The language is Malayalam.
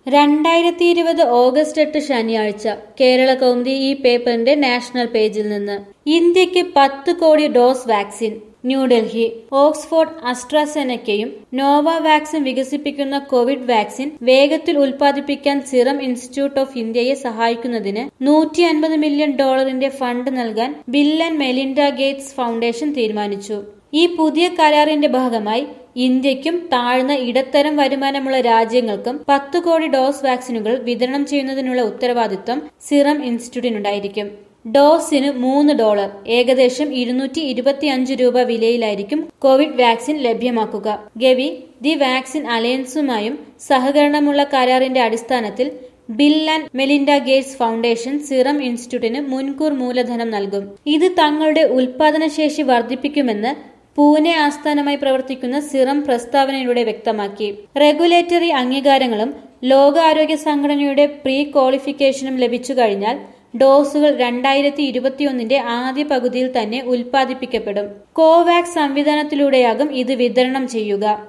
രണ്ടായിരത്തി ഇരുപത് ഓഗസ്റ്റ് എട്ട് ശനിയാഴ്ച കേരള കൗമുദി ഈ പേപ്പറിന്റെ നാഷണൽ പേജിൽ നിന്ന് ഇന്ത്യക്ക് പത്ത് കോടി ഡോസ് വാക്സിൻ ന്യൂഡൽഹി ഓക്സ്ഫോർഡ് അസ്ട്രാസെനക്കയും നോവ വാക്സിൻ വികസിപ്പിക്കുന്ന കോവിഡ് വാക്സിൻ വേഗത്തിൽ ഉൽപ്പാദിപ്പിക്കാൻ സിറം ഇൻസ്റ്റിറ്റ്യൂട്ട് ഓഫ് ഇന്ത്യയെ സഹായിക്കുന്നതിന് നൂറ്റി അൻപത് മില്യൺ ഡോളറിന്റെ ഫണ്ട് നൽകാൻ Bill and Melinda Gates foundation തീരുമാനിച്ചു ഈ പുതിയ കരാറിന്റെ ഭാഗമായി ഇന്ത്യക്കും താഴ്ന്ന ഇടത്തരം വരുമാനമുള്ള രാജ്യങ്ങൾക്കും പത്ത് കോടി ഡോസ് വാക്സിനുകൾ വിതരണം ചെയ്യുന്നതിനുള്ള ഉത്തരവാദിത്വം സിറം ഇൻസ്റ്റിറ്റ്യൂട്ടിനുണ്ടായിരിക്കും ഡോസിന് മൂന്ന് ഡോളർ ഏകദേശം ഇരുന്നൂറ്റി ഇരുപത്തിയഞ്ച് രൂപ വിലയിലായിരിക്കും കോവിഡ് വാക്സിൻ ലഭ്യമാക്കുക ഗവി ദി വാക്സിൻ അലയൻസുമായും സഹകരണമുള്ള കരാറിന്റെ അടിസ്ഥാനത്തിൽ Bill and Melinda Gates foundation Serum ഇൻസ്റ്റിറ്റ്യൂട്ടിന് മുൻകൂർ മൂലധനം നൽകും ഇത് തങ്ങളുടെ ഉൽപാദനശേഷി വർദ്ധിപ്പിക്കുമെന്ന് പൂനെ ആസ്ഥാനമായി പ്രവർത്തിക്കുന്ന സിറം പ്രസ്താവനയിലൂടെ വ്യക്തമാക്കി റെഗുലേറ്ററി അംഗീകാരങ്ങളും ലോകാരോഗ്യ സംഘടനയുടെ പ്രീ ക്വാളിഫിക്കേഷനും ലഭിച്ചു കഴിഞ്ഞാൽ ഡോസുകൾ രണ്ടായിരത്തി ഇരുപത്തിയൊന്നിന്റെ ആദ്യ പകുതിയിൽ തന്നെ ഉൽപ്പാദിപ്പിക്കപ്പെടും കോവാക്സ് സംവിധാനത്തിലൂടെയാകും ഇത് വിതരണം ചെയ്യുക